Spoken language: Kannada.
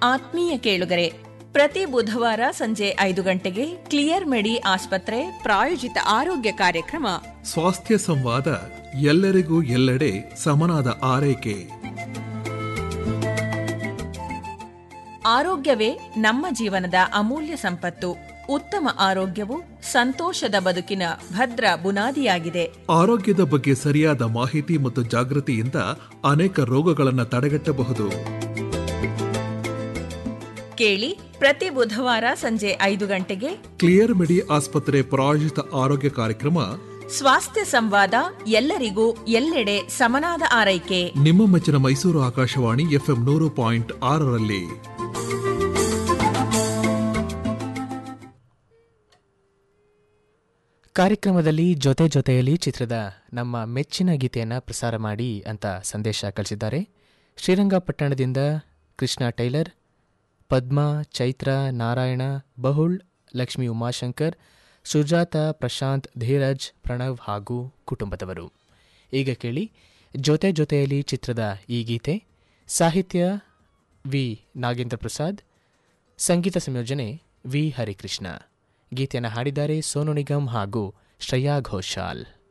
ಆತ್ಮೀಯ ಕೇಳುಗರೆ ಪ್ರತಿ ಬುಧವಾರ ಸಂಜೆ ಐದು ಗಂಟೆಗೆ ಕ್ಲಿಯರ್ ಮೆಡಿ ಆಸ್ಪತ್ರೆ ಪ್ರಾಯೋಜಿತ ಆರೋಗ್ಯ ಕಾರ್ಯಕ್ರಮ ಸ್ವಾಸ್ಥ್ಯ ಸಂವಾದ ಎಲ್ಲರಿಗೂ ಎಲ್ಲೆಡೆ ಸಮನಾದ ಆರೈಕೆ ಆರೋಗ್ಯವೇ ನಮ್ಮ ಜೀವನದ ಅಮೂಲ್ಯ ಸಂಪತ್ತು ಉತ್ತಮ ಆರೋಗ್ಯವು ಸಂತೋಷದ ಬದುಕಿನ ಭದ್ರ ಬುನಾದಿಯಾಗಿದೆ ಆರೋಗ್ಯದ ಬಗ್ಗೆ ಸರಿಯಾದ ಮಾಹಿತಿ ಮತ್ತು ಜಾಗೃತಿಯಿಂದ ಅನೇಕ ರೋಗಗಳನ್ನು ತಡೆಗಟ್ಟಬಹುದು ಕೇಳಿ ಪ್ರತಿ ಬುಧವಾರ ಸಂಜೆ ಐದು ಗಂಟೆಗೆ ಕ್ಲಿಯರ್ ಮೆಡಿ ಆಸ್ಪತ್ರೆ ಪ್ರಾಯೋಜಿತ ಆರೋಗ್ಯ ಕಾರ್ಯಕ್ರಮ ಸ್ವಾಸ್ಥ್ಯ ಸಂವಾದ ಎಲ್ಲರಿಗೂ ಎಲ್ಲೆಡೆ ಸಮನಾದ ಆರೈಕೆ ನಿಮ್ಮ ಮೆಚ್ಚಿನ ಮೈಸೂರು ಆಕಾಶವಾಣಿ ಎಫ್ಎಂ ನೂರು ಪಾಯಿಂಟ್ ಆರರಲ್ಲಿ ಕಾರ್ಯಕ್ರಮದಲ್ಲಿ ಜೊತೆ ಜೊತೆಯಲ್ಲಿ ಚಿತ್ರದ ನಮ್ಮ ಮೆಚ್ಚಿನ ಗೀತೆಯನ್ನು ಪ್ರಸಾರ ಮಾಡಿ ಅಂತ ಸಂದೇಶ ಕಳಿಸಿದ್ದಾರೆ ಶ್ರೀರಂಗಪಟ್ಟಣದಿಂದ ಕೃಷ್ಣ ಟೈಲರ್ ಪದ್ಮಾ ಚೈತ್ರ ನಾರಾಯಣ ಬಹುಳ್ ಲಕ್ಷ್ಮೀ ಉಮಾಶಂಕರ್ ಸುಜಾತ ಪ್ರಶಾಂತ್ ಧೀರಜ್ ಪ್ರಣವ್ ಹಾಗೂ ಕುಟುಂಬದವರು ಈಗ ಕೇಳಿ ಜೊತೆ ಜೊತೆಯಲ್ಲಿ ಚಿತ್ರದ ಈ ಗೀತೆ ಸಾಹಿತ್ಯ ವಿ ನಾಗೇಂದ್ರ ಪ್ರಸಾದ್ ಸಂಗೀತ ಸಂಯೋಜನೆ ವಿ ಹರಿಕೃಷ್ಣ ಗೀತೆಯನ್ನು ಹಾಡಿದ್ದಾರೆ ಸೋನು ನಿಗಮ್ ಹಾಗೂ ಶ್ರೇಯಾ ಘೋಷಾಲ್